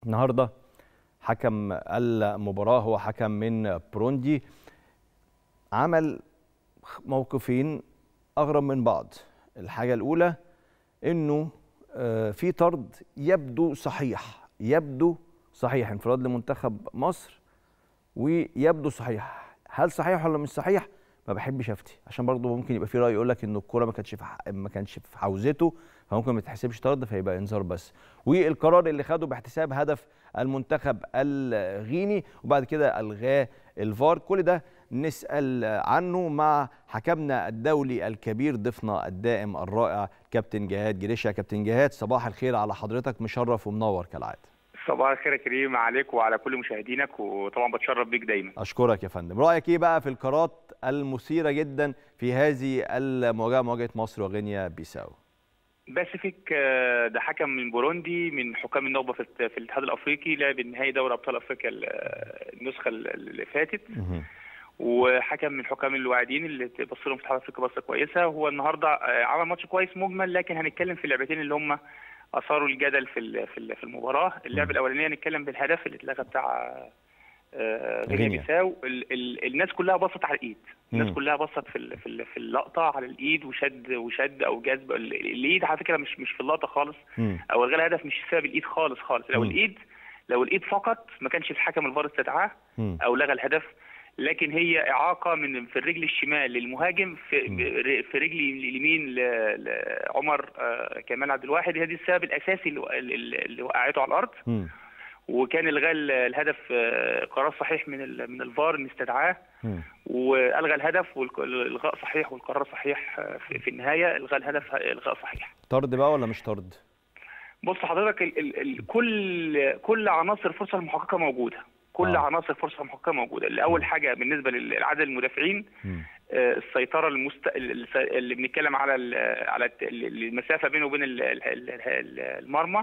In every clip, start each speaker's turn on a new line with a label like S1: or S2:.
S1: النهارده حكم المباراه هو حكم من بروندي عمل موقفين اغرب من بعض الحاجه الاولى انه في طرد يبدو صحيح يبدو صحيح انفراد لمنتخب مصر ويبدو صحيح هل صحيح ولا مش صحيح ما بحبش افتي عشان برضه ممكن يبقى في راي يقول لك ان الكوره ما كانتش في ما كانش في حوزته فممكن ما تحسبش طرد فيبقى انذار بس والقرار اللي خده باحتساب هدف المنتخب الغيني وبعد كده الغاه الفار كل ده نسال عنه مع حكمنا الدولي الكبير ضيفنا الدائم الرائع كابتن جهاد جريشة كابتن جهاد صباح الخير على حضرتك مشرف ومنور كالعاده
S2: صباح الخير يا كريم عليك وعلى كل مشاهدينك وطبعا بتشرف بيك دايما
S1: اشكرك يا فندم رايك ايه بقى في القرارات المثيره جدا في هذه المواجهه مواجهه مصر وغينيا بيساو
S2: باسيفيك ده حكم من بوروندي من حكام النخبه في, في الاتحاد الافريقي لعب النهائي دوري ابطال افريقيا النسخه اللي فاتت وحكم من الحكام الواعدين اللي بص لهم في الاتحاد الافريقي بصه كويسه هو النهارده عمل ماتش كويس مجمل لكن هنتكلم في اللعبتين اللي هم اثاروا الجدل في في المباراه اللعبه الاولانيه نتكلم بالهدف اللي اتلغى بتاع غينيا بيساو الناس كلها بصت على الايد الناس كلها بصت في في في اللقطه على الايد وشد وشد او جذب الايد على فكره مش مش في اللقطه خالص او الغاء الهدف مش بسبب الايد خالص خالص لو الايد لو الايد فقط ما كانش الحكم الفار استدعاه او لغى الهدف لكن هي اعاقه من في الرجل الشمال للمهاجم في في رجل اليمين لعمر كمال عبد الواحد هذه السبب الاساسي اللي وقعته على الارض م. وكان الغاء الهدف قرار صحيح من من الفار ان استدعاه والغى الهدف والالغاء صحيح والقرار صحيح في النهايه الغاء الهدف الغاء صحيح
S1: طرد بقى ولا مش طرد
S2: بص حضرتك ال ال ال كل كل عناصر الفرصه المحققه موجوده كل آه. عناصر فرصه محققه موجوده الاول حاجه بالنسبه لعدد المدافعين آه السيطره المست... اللي بنتكلم على ال... على المسافه بينه وبين المرمى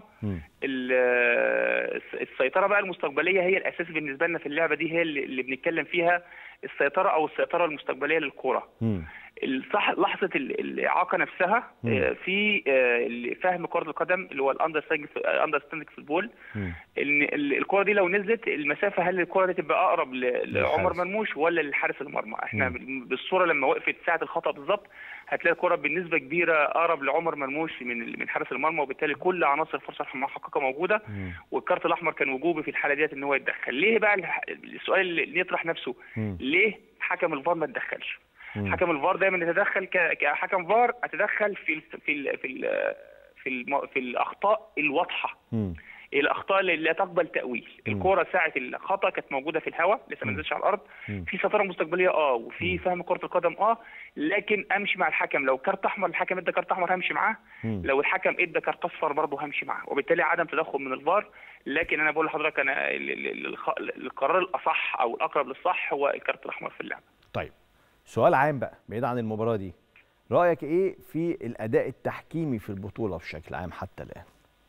S2: السيطره بقى المستقبليه هي الاساس بالنسبه لنا في اللعبه دي هي اللي بنتكلم فيها السيطره او السيطره المستقبليه للكره صح لحظه الاعاقه نفسها مم. في فهم كره القدم اللي هو الاندرستاندنج في البول ان الكره دي لو نزلت المسافه هل الكره دي تبقى اقرب لعمر مرموش ولا لحارس المرمى احنا مم. بالصوره لما وقفت ساعه الخطا بالظبط هتلاقي الكره بنسبه كبيره اقرب لعمر مرموش من من حارس المرمى وبالتالي كل عناصر الفرصه المحققه موجوده مم. والكارت الاحمر كان وجوبي في الحاله ديت ان هو يتدخل ليه بقى السؤال اللي يطرح نفسه مم. ليه حكم الفار ما تدخلش حكم الفار دايما يتدخل كحكم فار اتدخل في ال في ال في ال في, ال في الاخطاء الواضحه م. الاخطاء اللي لا تقبل تاويل الكوره ساعه الخطا كانت موجوده في الهواء لسه ما نزلتش على الارض م. في سيطره مستقبليه اه وفي فهم كره القدم اه لكن امشي مع الحكم لو كارت احمر الحكم ادى كارت احمر همشي معاه م. لو الحكم ادى كارت اصفر برضه همشي معاه وبالتالي عدم تدخل من الفار لكن انا بقول لحضرتك انا القرار الاصح او الاقرب للصح هو الكارت الاحمر في اللعبه
S1: طيب سؤال عام بقى بعيد عن المباراه دي رايك ايه في الاداء التحكيمي في البطوله بشكل عام حتى الان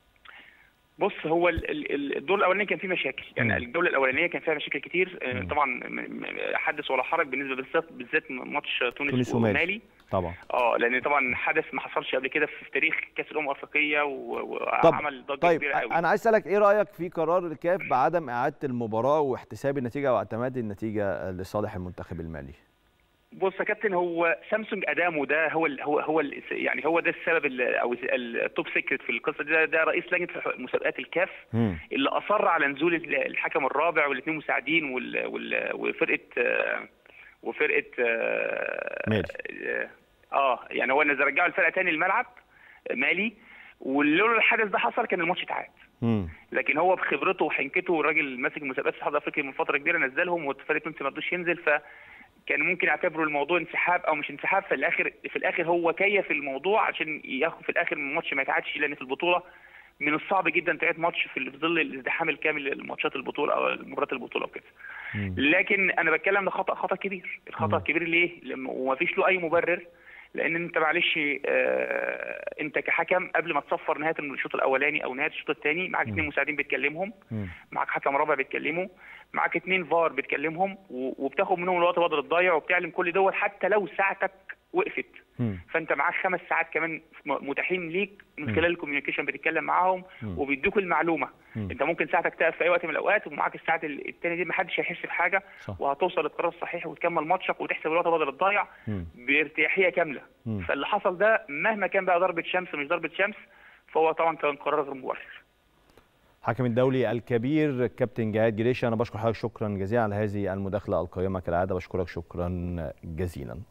S2: بص هو الدور الاولاني كان فيه مشاكل يعني الجوله الاولانيه كان فيها مشاكل كتير مم. طبعا حدث ولا حرج بالنسبه بالذات بالذات ماتش تونس ومالي
S1: طبعا
S2: اه لان طبعا حدث ما حصلش قبل كده في تاريخ كاس الامم الافريقيه وعمل ضجه
S1: طيب
S2: كبيره قوي
S1: انا عايز اسالك ايه رايك في قرار الكاف بعدم اعاده المباراه واحتساب النتيجه واعتماد النتيجه لصالح المنتخب المالي
S2: بص يا كابتن هو سامسونج ادامو ده هو ال هو هو ال يعني هو ده السبب او التوب سيكريت في القصه دي ده, ده رئيس لجنه مسابقات الكاف م. اللي اصر على نزول الحكم الرابع والاثنين مساعدين وال وال وفرقه وفرقه
S1: مالي
S2: اه يعني هو نزل رجعوا الفرقه تاني الملعب مالي ولولا الحدث ده حصل كان الماتش اتعاد لكن هو بخبرته وحنكته الراجل ماسك مسابقات الاتحاد الافريقي من فتره كبيره نزلهم والفريق تونسي ما رضوش ينزل ف كان ممكن يعتبروا الموضوع انسحاب او مش انسحاب في الاخر في الاخر هو كيف الموضوع عشان ياخد في الاخر الماتش ما يتعادش لان في البطوله من الصعب جدا تعيد ماتش في ظل الازدحام الكامل لماتشات البطوله او مباريات البطوله وكده لكن انا بتكلم ده خطا خطا كبير الخطا الكبير ليه وما فيش له اي مبرر لان انت معلش آه انت كحكم قبل ما تصفر نهايه الشوط الاولاني او نهايه الشوط الثاني معاك اثنين مساعدين بتكلمهم معاك حكم رابع بتكلمه معاك اثنين فار بتكلمهم وبتاخد منهم الوقت بدل الضايع وبتعلم كل دول حتى لو ساعتك وقفت
S1: مم.
S2: فانت معاك خمس ساعات كمان م- متاحين ليك من خلال الكوميونيكيشن بتتكلم معاهم
S1: مم.
S2: وبيدوك المعلومه
S1: مم.
S2: انت ممكن ساعتك تقف في اي وقت من الاوقات ومعاك الساعات ال- التانية دي محدش هيحس بحاجه
S1: صح.
S2: وهتوصل للقرار الصحيح وتكمل ماتشك وتحسب الوقت بدل الضايع
S1: مم.
S2: بارتياحيه كامله
S1: مم.
S2: فاللي حصل ده مهما كان بقى ضربه شمس مش ضربه شمس فهو طبعا كان قرار غير مبرر
S1: حكم الدولي الكبير كابتن جهاد جريشة أنا بشكر حضرتك شكرا جزيلا على هذه المداخلة القيمة كالعادة بشكرك شكرا جزيلا